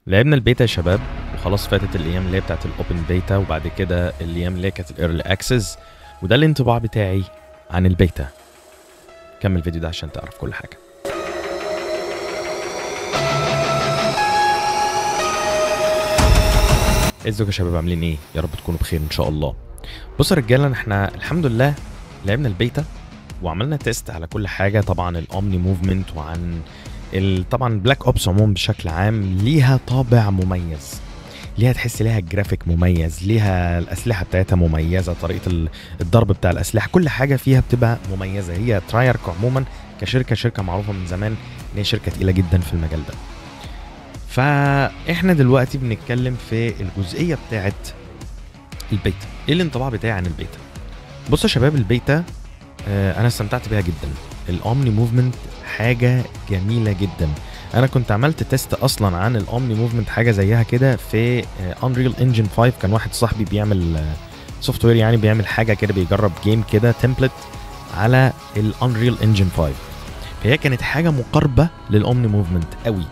لعبنا البيتا يا شباب وخلاص فاتت الايام اللي هي بتاعت الاوبن بيتا وبعد كده الايام اللي هي كانت الايرلي اكسس وده الانطباع بتاعي عن البيتا كمل الفيديو ده عشان تعرف كل حاجه ازيكم يا شباب عاملين ايه يا رب تكونوا بخير ان شاء الله بصوا يا رجاله احنا الحمد لله لعبنا البيتا وعملنا تيست على كل حاجه طبعا الاومني موفمنت وعن ال- طبعا بلاك اوبس عموما بشكل عام ليها طابع مميز ليها تحس ليها جرافيك مميز ليها الاسلحه بتاعتها مميزه طريقه ال- الضرب بتاع الاسلحه كل حاجه فيها بتبقى مميزه هي ترايرك عموما كشركه شركه معروفه من زمان ان هي شركه تقيله جدا في المجال ده فاحنا دلوقتي بنتكلم في الجزئيه بتاعت البيتا ايه الانطباع بتاعي عن البيتا بصوا يا شباب البيتا آه انا استمتعت بيها جدا الاومني موفمنت حاجه جميله جدا انا كنت عملت تيست اصلا عن الاومني موفمنت حاجه زيها كده في انريل انجن 5 كان واحد صاحبي بيعمل سوفت وير يعني بيعمل حاجه كده بيجرب جيم كده تمبلت على الانريل انجن 5 فهي كانت حاجه مقاربه للاومني موفمنت قوي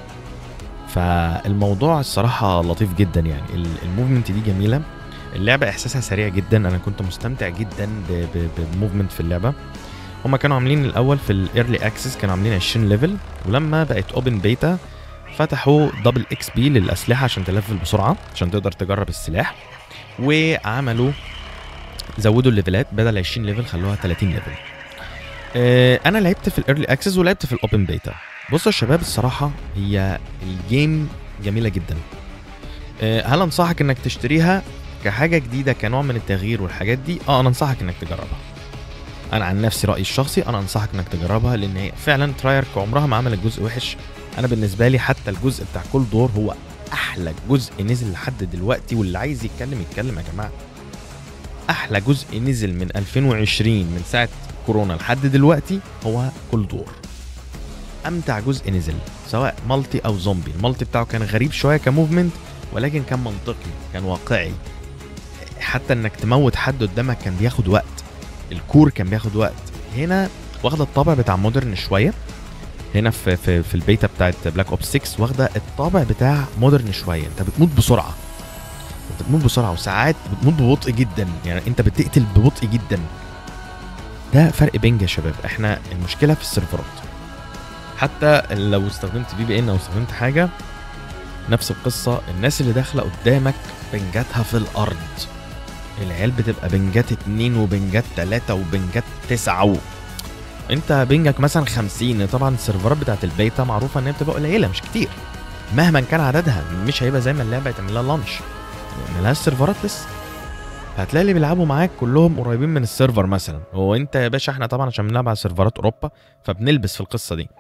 فالموضوع الصراحه لطيف جدا يعني ال- الموفمنت دي جميله اللعبه احساسها سريع جدا انا كنت مستمتع جدا ب- ب- بالموفمنت في اللعبه هما كانوا عاملين الاول في الايرلي اكسس كانوا عاملين 20 ليفل ولما بقت اوبن بيتا فتحوا دبل اكس بي للاسلحه عشان تلفل بسرعه عشان تقدر تجرب السلاح وعملوا زودوا الليفلات بدل 20 ليفل خلوها 30 ليفل آه، انا لعبت في الايرلي اكسس ولعبت في الاوبن بيتا بصوا يا شباب الصراحه هي الجيم جميله جدا آه، هل انصحك انك تشتريها كحاجه جديده كنوع من التغيير والحاجات دي اه انا انصحك انك تجربها انا عن نفسي رايي الشخصي انا انصحك انك تجربها لان هي فعلا ترايرك عمرها ما عملت جزء وحش انا بالنسبه لي حتى الجزء بتاع كل دور هو احلى جزء نزل لحد دلوقتي واللي عايز يتكلم يتكلم يا جماعه احلى جزء نزل من 2020 من ساعه كورونا لحد دلوقتي هو كل دور امتع جزء نزل سواء مالتي او زومبي المالتي بتاعه كان غريب شويه كموفمنت ولكن كان منطقي كان واقعي حتى انك تموت حد قدامك كان بياخد وقت الكور كان بياخد وقت هنا واخده الطابع بتاع مودرن شويه هنا في في, في البيتا بتاعت بلاك اوبس 6 واخده الطابع بتاع مودرن شويه انت بتموت بسرعه انت بتموت بسرعه وساعات بتموت ببطء جدا يعني انت بتقتل ببطء جدا ده فرق بينج يا شباب احنا المشكله في السيرفرات حتى لو استخدمت في بي ان او استخدمت حاجه نفس القصه الناس اللي داخله قدامك بنجاتها في الارض العيال بتبقى بنجات اتنين وبنجات تلاتة وبنجات تسعة و... انت بنجك مثلا خمسين طبعا السيرفرات بتاعت البيتا معروفة ان هي بتبقى قليلة مش كتير مهما كان عددها مش هيبقى زي ما اللعبة يتعمل لها لانش ملهاش سيرفرات لسه فهتلاقي اللي بيلعبوا معاك كلهم قريبين من السيرفر مثلا هو انت يا باشا احنا طبعا عشان بنلعب على سيرفرات اوروبا فبنلبس في القصة دي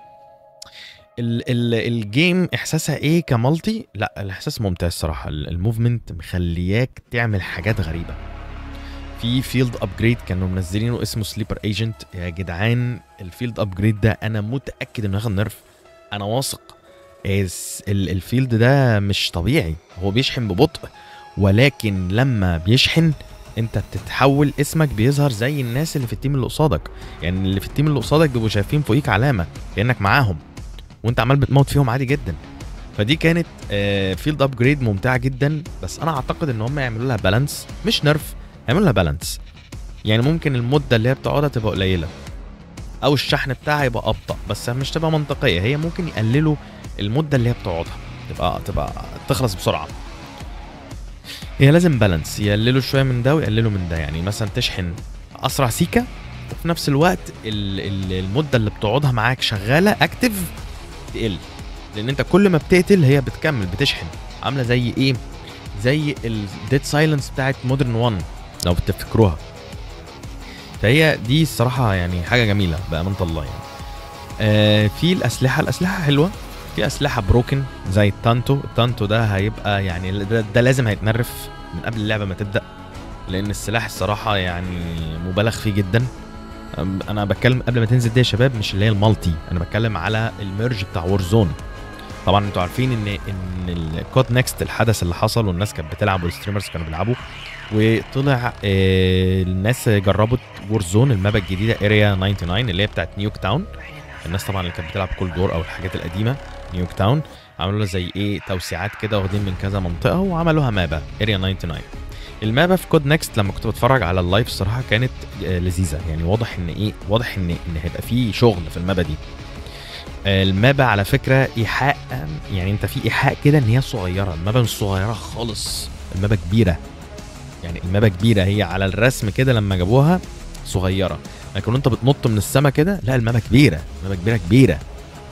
ال ال الجيم احساسها ايه كمالتي لا الاحساس ممتاز الصراحه ال- الموفمنت مخلياك تعمل حاجات غريبه في فيلد ابجريد كانوا منزلينه اسمه سليبر ايجنت يا جدعان الفيلد ابجريد ده انا متاكد انه هياخد نرف انا واثق اس- ال- الفيلد ده مش طبيعي هو بيشحن ببطء ولكن لما بيشحن انت بتتحول اسمك بيظهر زي الناس اللي في التيم اللي قصادك يعني اللي في التيم اللي قصادك بيبقوا شايفين فوقيك علامه كانك معاهم وانت عمال بتموت فيهم عادي جدا فدي كانت فيلد ابجريد ممتعه جدا بس انا اعتقد ان هم يعملوا لها بالانس مش نرف يعملوا لها بالانس يعني ممكن المده اللي هي بتقعدها تبقى قليله او الشحن بتاعها يبقى ابطا بس مش تبقى منطقيه هي ممكن يقللوا المده اللي هي بتقعدها تبقى تبقى تخلص بسرعه هي لازم بالانس يقللوا شويه من ده ويقللوا من ده يعني مثلا تشحن اسرع سيكه وفي نفس الوقت ال- ال- المده اللي بتقعدها معاك شغاله اكتف تقل لان انت كل ما بتقتل هي بتكمل بتشحن عامله زي ايه زي الديد سايلنس بتاعت مودرن 1 لو بتفتكروها فهي دي الصراحه يعني حاجه جميله بامانه الله يعني آه في الاسلحه الاسلحه حلوه في اسلحه بروكن زي التانتو التانتو ده هيبقى يعني ده, ده لازم هيتنرف من قبل اللعبه ما تبدا لان السلاح الصراحه يعني مبالغ فيه جدا أم- انا بتكلم قبل ما تنزل دي يا شباب مش اللي هي المالتي انا بتكلم على الميرج بتاع وورزون طبعا انتوا عارفين ان ان الكود نيكست الحدث اللي حصل والناس كانت بتلعب والستريمرز كانوا بيلعبوا وطلع آه، الناس جربوا وورزون المابا الجديده اريا 99 اللي هي بتاعت نيوك تاون الناس طبعا اللي كانت بتلعب كول دور او الحاجات القديمه نيوك تاون عملوا لها زي ايه توسيعات كده واخدين من كذا منطقه وعملوها مابا اريا 99 المابا في كود نكست لما كنت بتفرج على اللايف الصراحه كانت آه، لذيذه يعني واضح ان ايه واضح ان ان هيبقى في شغل في المابا دي آه، المابا على فكره ايحاء يعني انت في ايحاء كده ان هي صغيره المابا مش صغيره خالص المابا كبيره يعني المابا كبيره هي على الرسم كده لما جابوها صغيره لكن انت بتنط من السما كده لا المابا كبيره المابا كبيره كبيره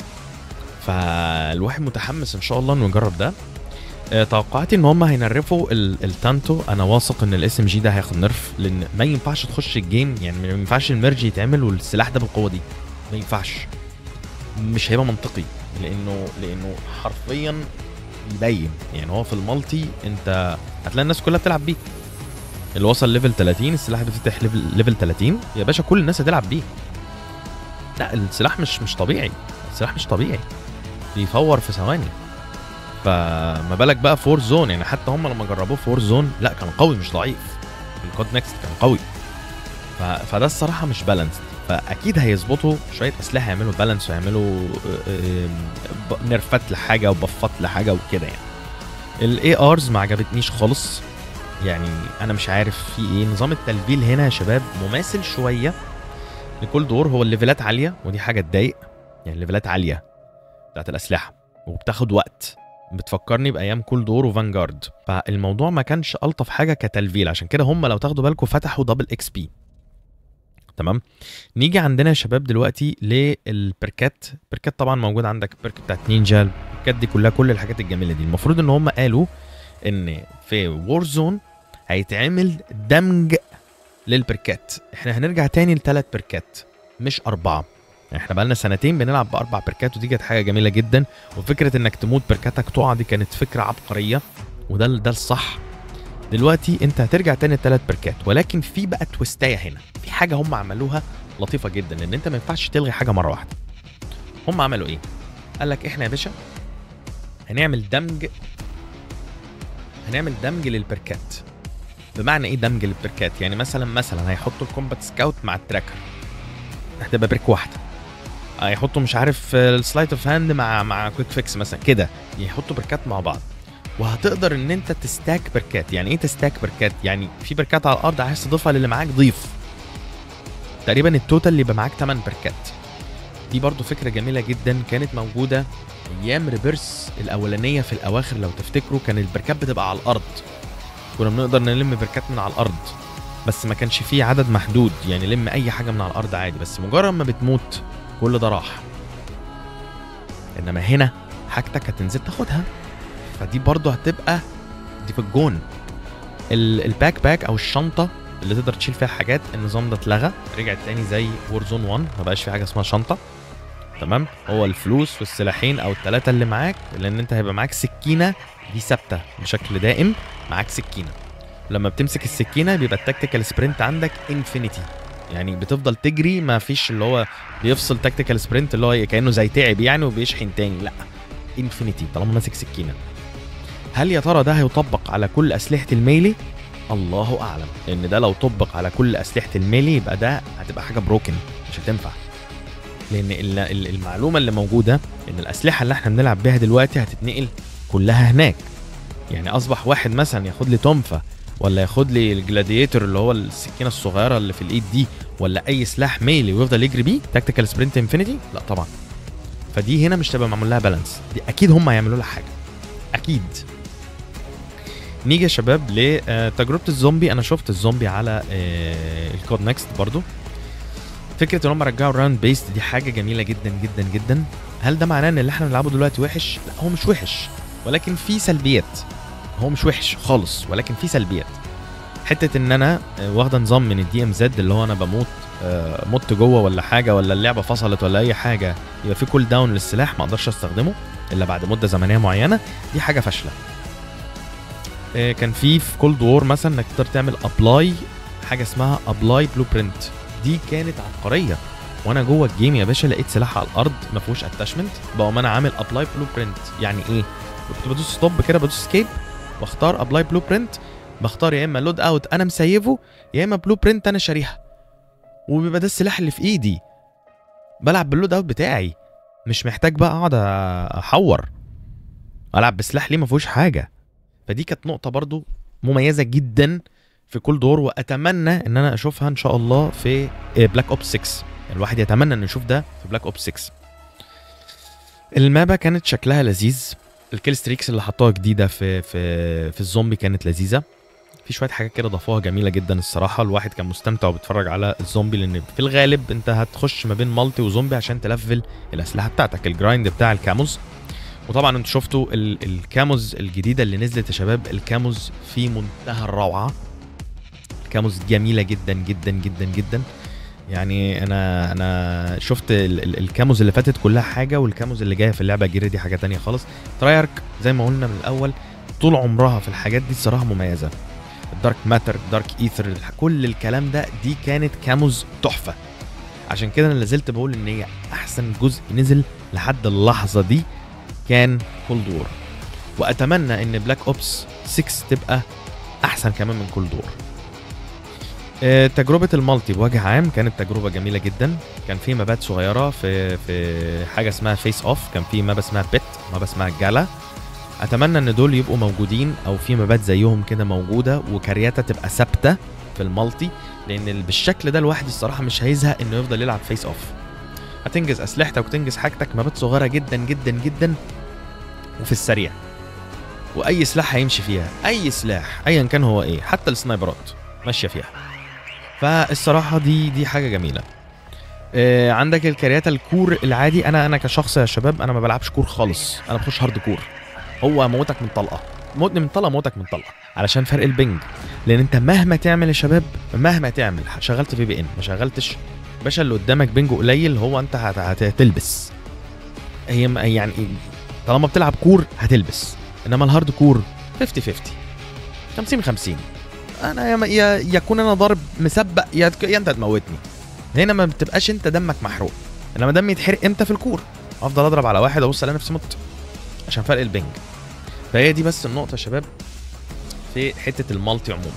فالواحد متحمس ان شاء الله انه يجرب ده آه، توقعاتي ان هم هينرفوا ال- التانتو انا واثق ان الاس ام جي ده هياخد نرف لان ما ينفعش تخش الجيم يعني ما ينفعش الميرج يتعمل والسلاح ده بالقوه دي ما ينفعش مش هيبقى منطقي لانه لانه حرفيا يبين يعني هو في المالتي انت هتلاقي الناس كلها بتلعب بيه اللي وصل ليفل 30 السلاح بيفتح ليفل ليفل 30 يا باشا كل الناس هتلعب بيه لا السلاح مش مش طبيعي السلاح مش طبيعي بيفور في ثواني فما بالك بقى فور زون يعني حتى هم لما جربوه فور زون لا كان قوي مش ضعيف الكود نكست كان قوي ف... فده الصراحه مش بالانس فاكيد هيظبطوا شويه اسلحه يعملوا بالانس ويعملوا آه، آه، ب- نرفات لحاجه وبفات لحاجه وكده يعني الاي ارز ما عجبتنيش خالص يعني انا مش عارف في ايه نظام التلفيل هنا يا شباب مماثل شويه لكل دور هو الليفلات عاليه ودي حاجه تضايق يعني الليفلات عاليه بتاعت الاسلحه وبتاخد وقت بتفكرني بايام كول دور وفانجارد فالموضوع ما كانش الطف حاجه كتلفيل عشان كده هم لو تاخدوا بالكم فتحوا دبل اكس بي تمام نيجي عندنا يا شباب دلوقتي للبركات بركات طبعا موجود عندك البرك بتاعت نينجا البركات دي كلها كل الحاجات الجميله دي المفروض ان هم قالوا ان في وور زون هيتعمل دمج للبركات احنا هنرجع تاني لثلاث بركات مش اربعه يعني احنا بقالنا سنتين بنلعب باربع بركات ودي كانت حاجه جميله جدا وفكره انك تموت بركاتك تقع دي كانت فكره عبقريه وده ده الصح دلوقتي انت هترجع تاني لثلاث بركات ولكن في بقى تويستايه هنا في حاجه هم عملوها لطيفه جدا لان انت ما ينفعش تلغي حاجه مره واحده هم عملوا ايه قال لك احنا يا باشا هنعمل دمج هنعمل دمج للبركات بمعنى ايه دمج للبركات يعني مثلا مثلا هيحطوا الكومبات سكاوت مع التراكر هتبقى بريك واحده هيحطوا مش عارف السلايت اوف هاند مع مع كويك فيكس مثلا كده يحطوا بركات مع بعض وهتقدر ان انت تستاك بركات يعني ايه تستاك بركات يعني في بركات على الارض عايز تضيفها للي معاك ضيف تقريبا التوتال اللي يبقى معاك 8 بركات دي برضو فكره جميله جدا كانت موجوده ايام ريفرس الاولانيه في الاواخر لو تفتكروا كان البركات بتبقى على الارض كنا بنقدر نلم بركات من على الارض بس ما كانش فيه عدد محدود يعني لم اي حاجه من على الارض عادي بس مجرد ما بتموت كل ده راح انما هنا حاجتك هتنزل تاخدها فدي برضه هتبقى دي في الجون ال- الباك باك او الشنطه اللي تقدر تشيل فيها حاجات النظام ده اتلغى رجع تاني زي وور زون 1 ما بقاش في حاجه اسمها شنطه تمام هو الفلوس والسلاحين او الثلاثه اللي معاك لان انت هيبقى معاك سكينه دي ثابته بشكل دائم معاك سكينه لما بتمسك السكينه بيبقى التكتيكال سبرنت عندك انفينيتي يعني بتفضل تجري ما فيش اللي هو بيفصل تكتيكال سبرنت اللي هو كانه زي تعب يعني وبيشحن تاني لا انفينيتي طالما ماسك سكينه هل يا ترى ده هيطبق على كل اسلحه الميلي الله اعلم لان ده لو طبق على كل اسلحه الميلي يبقى ده هتبقى حاجه بروكن مش هتنفع لان ال- ال- المعلومه اللي موجوده ان الاسلحه اللي احنا بنلعب بيها دلوقتي هتتنقل كلها هناك يعني اصبح واحد مثلا ياخد لي تنفه ولا ياخد لي الجلاديتور اللي هو السكينه الصغيره اللي في الايد دي ولا اي سلاح ميلي ويفضل يجري بيه تكتيكال سبرنت انفينيتي لا طبعا فدي هنا مش تبقى معمول لها بالانس دي اكيد هم هيعملوا لها حاجه اكيد نيجي يا شباب لتجربه الزومبي انا شفت الزومبي على آه، الكود نكست برضو فكره ان هم رجعوا الراوند بيست دي حاجه جميله جدا جدا جدا هل ده معناه ان اللي احنا بنلعبه دلوقتي وحش لا هو مش وحش ولكن في سلبيات هو مش وحش خالص ولكن في سلبيات حته ان انا آه، واخده نظام من الدي ام زد اللي هو انا بموت آه، مت جوه ولا حاجه ولا اللعبه فصلت ولا اي حاجه يبقى في كول داون للسلاح ما اقدرش استخدمه الا بعد مده زمنيه معينه دي حاجه فاشله آه، كان في في كولد وور مثلا انك تقدر تعمل ابلاي حاجه اسمها ابلاي بلو برنت دي كانت عبقريه وانا جوه الجيم يا باشا لقيت سلاح على الارض ما فيهوش اتاشمنت بقوم انا عامل ابلاي بلو برنت يعني ايه كنت بدوس ستوب كده بدوس سكيب واختار ابلاي بلو برنت بختار يا اما لود اوت انا مسيفه يا اما بلو برنت انا شاريها وبيبقى ده السلاح اللي في ايدي بلعب باللود اوت بتاعي مش محتاج بقى اقعد احور العب بسلاح ليه ما فيهوش حاجه فدي كانت نقطه برضو مميزه جدا في كل دور واتمنى ان انا اشوفها ان شاء الله في بلاك اوبس 6 يعني الواحد يتمنى ان يشوف ده في بلاك اوبس 6 المابا كانت شكلها لذيذ الكيل ستريكس اللي حطوها جديده في في في الزومبي كانت لذيذه في شويه حاجات كده ضافوها جميله جدا الصراحه الواحد كان مستمتع وبيتفرج على الزومبي لان في الغالب انت هتخش ما بين مالتي وزومبي عشان تلفل الاسلحه بتاعتك الجرايند بتاع الكاموز وطبعا انتوا شفتوا ال- الكاموز الجديده اللي نزلت يا شباب الكاموز في منتهى الروعه الكاموز جميله جدا جدا جدا جدا يعني انا انا شفت ال- ال- الكاموز اللي فاتت كلها حاجه والكاموز اللي جايه في اللعبه الجديده دي حاجه تانية خالص ترايرك زي ما قلنا من الاول طول عمرها في الحاجات دي الصراحه مميزه الدارك ماتر دارك ايثر كل الكلام ده دي كانت كاموز تحفه عشان كده انا لازلت بقول ان هي احسن جزء نزل لحد اللحظه دي كان كولد وور واتمنى ان بلاك اوبس 6 تبقى احسن كمان من كولد وور آه، تجربة المالتي بوجه عام كانت تجربة جميلة جدا كان في مابات صغيرة في في حاجة اسمها فيس اوف كان في مابا اسمها بيت مابا اسمها جالا اتمنى ان دول يبقوا موجودين او في مابات زيهم كده موجودة وكارياتا تبقى ثابتة في المالتي لان ال- بالشكل ده الواحد الصراحة مش هيزهق انه يفضل يلعب فيس اوف هتنجز اسلحتك وتنجز حاجتك مابات صغيرة جدا جدا جدا وفي السريع واي سلاح هيمشي فيها اي سلاح ايا كان هو ايه حتى السنايبرات ماشيه فيها فالصراحه دي دي حاجه جميله آه عندك الكارياتا الكور العادي انا انا كشخص يا شباب انا ما بلعبش كور خالص انا بخش هارد كور هو موتك من طلقه موتني من طلقه موتك من طلقه علشان فرق البنج لان انت مهما تعمل يا شباب مهما تعمل شغلت في بي ان ما شغلتش باشا اللي قدامك بنج قليل هو انت هت- هت- هتلبس هي م- يعني طالما بتلعب كور هتلبس انما الهارد كور 50 50 50 50 انا يا يا يكون انا ضارب مسبق يا تك- يا انت هتموتني هنا ما بتبقاش انت دمك محروق انما دمي يتحرق امتى في الكور افضل اضرب على واحد ابص الاقي نفسي مت عشان فرق البنج فهي دي بس النقطه يا شباب في حته المالتي عموما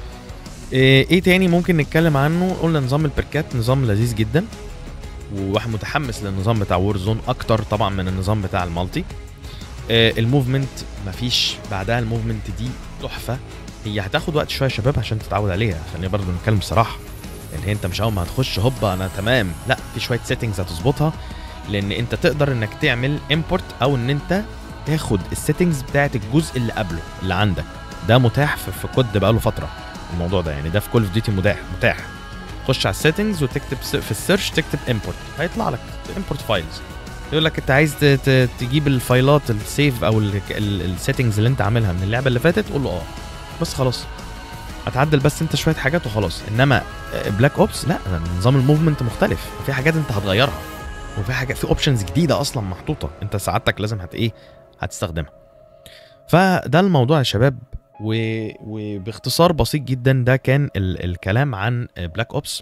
ايه إيه تاني ممكن نتكلم عنه قلنا نظام البركات نظام لذيذ جدا وواحد متحمس للنظام بتاع وور زون اكتر طبعا من النظام بتاع المالتي آه، الموفمنت مفيش بعدها الموفمنت دي تحفه هي هتاخد وقت شويه يا شباب عشان تتعود عليها خلينا برضه نتكلم بصراحه يعني هي انت مش اول ما هتخش هوبا انا تمام لا في شويه سيتنجز هتظبطها لان انت تقدر انك تعمل امبورت او ان انت تاخد السيتنجز بتاعت الجزء اللي قبله اللي عندك ده متاح في, في كود بقاله فتره الموضوع ده يعني ده في كول اوف ديوتي متاح متاح تخش على السيتنجز وتكتب س- في السيرش تكتب امبورت هيطلع لك امبورت فايلز يقول لك انت عايز ت- ت- تجيب الفايلات السيف او السيتنجز اللي انت عاملها من اللعبه اللي فاتت قول له اه بس خلاص هتعدل بس انت شويه حاجات وخلاص انما بلاك اوبس لا نظام الموفمنت مختلف في حاجات انت هتغيرها وفي حاجات في اوبشنز جديده اصلا محطوطه انت سعادتك لازم هت ايه هتستخدمها فده الموضوع يا شباب و... وباختصار بسيط جدا ده كان ال... الكلام عن بلاك اوبس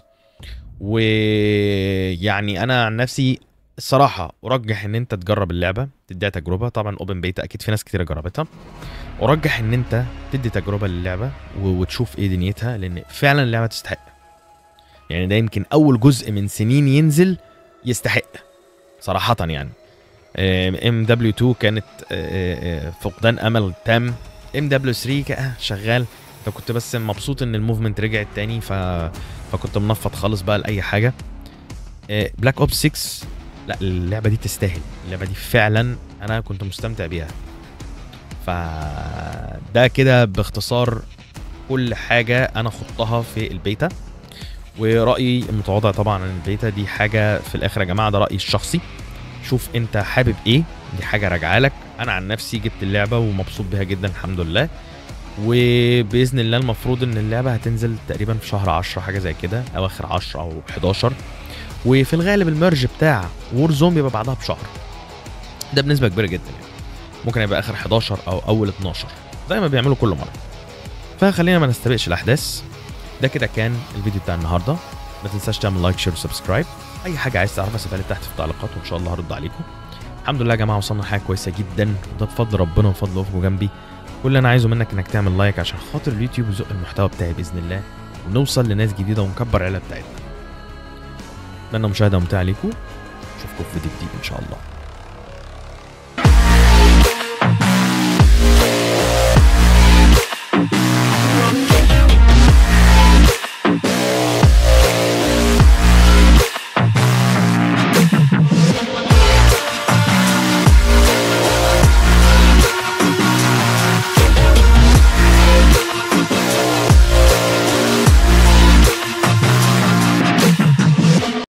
ويعني انا عن نفسي الصراحه ارجح ان انت تجرب اللعبه تديها تجربه طبعا اوبن بيتا اكيد في ناس كتير جربتها ارجح ان انت تدي تجربه للعبه و- وتشوف ايه دنيتها لان فعلا اللعبه تستحق يعني ده يمكن اول جزء من سنين ينزل يستحق صراحه يعني ام دبليو 2 كانت آه، آه، فقدان امل تام ام دبليو 3 شغال انت كنت بس مبسوط ان الموفمنت رجعت تاني ف... فكنت منفض خالص بقى لاي حاجه بلاك اوبس 6 لا اللعبه دي تستاهل اللعبه دي فعلا انا كنت مستمتع بيها فده كده باختصار كل حاجه انا خضتها في البيتا ورأيي المتواضع طبعا عن البيتا دي حاجة في الآخر يا جماعة ده رأيي الشخصي شوف أنت حابب إيه دي حاجة راجعة لك أنا عن نفسي جبت اللعبة ومبسوط بيها جدا الحمد لله وبإذن الله المفروض إن اللعبة هتنزل تقريبا في شهر 10 حاجة زي كده أواخر 10 أو 11 وفي الغالب الميرج بتاع وور زون بيبقى بعدها بشهر ده بنسبة كبيرة جدا يعني ممكن يبقى آخر 11 أو أول 12 زي ما بيعملوا كل مرة فخلينا ما نستبقش الأحداث ده كده كان الفيديو بتاع النهارده ما تنساش تعمل لايك شير وسبسكرايب اي حاجه عايز تعرفها سيبها لي تحت في التعليقات وان شاء الله هرد عليكم الحمد لله يا جماعه وصلنا لحاجه كويسه جدا وده بفضل ربنا وفضل وقفكم جنبي كل اللي انا عايزه منك انك تعمل لايك عشان خاطر اليوتيوب يزق المحتوى بتاعي باذن الله ونوصل لناس جديده ونكبر العيله بتاعتنا اتمنى مشاهده ممتعه ليكم اشوفكم في فيديو جديد ان شاء الله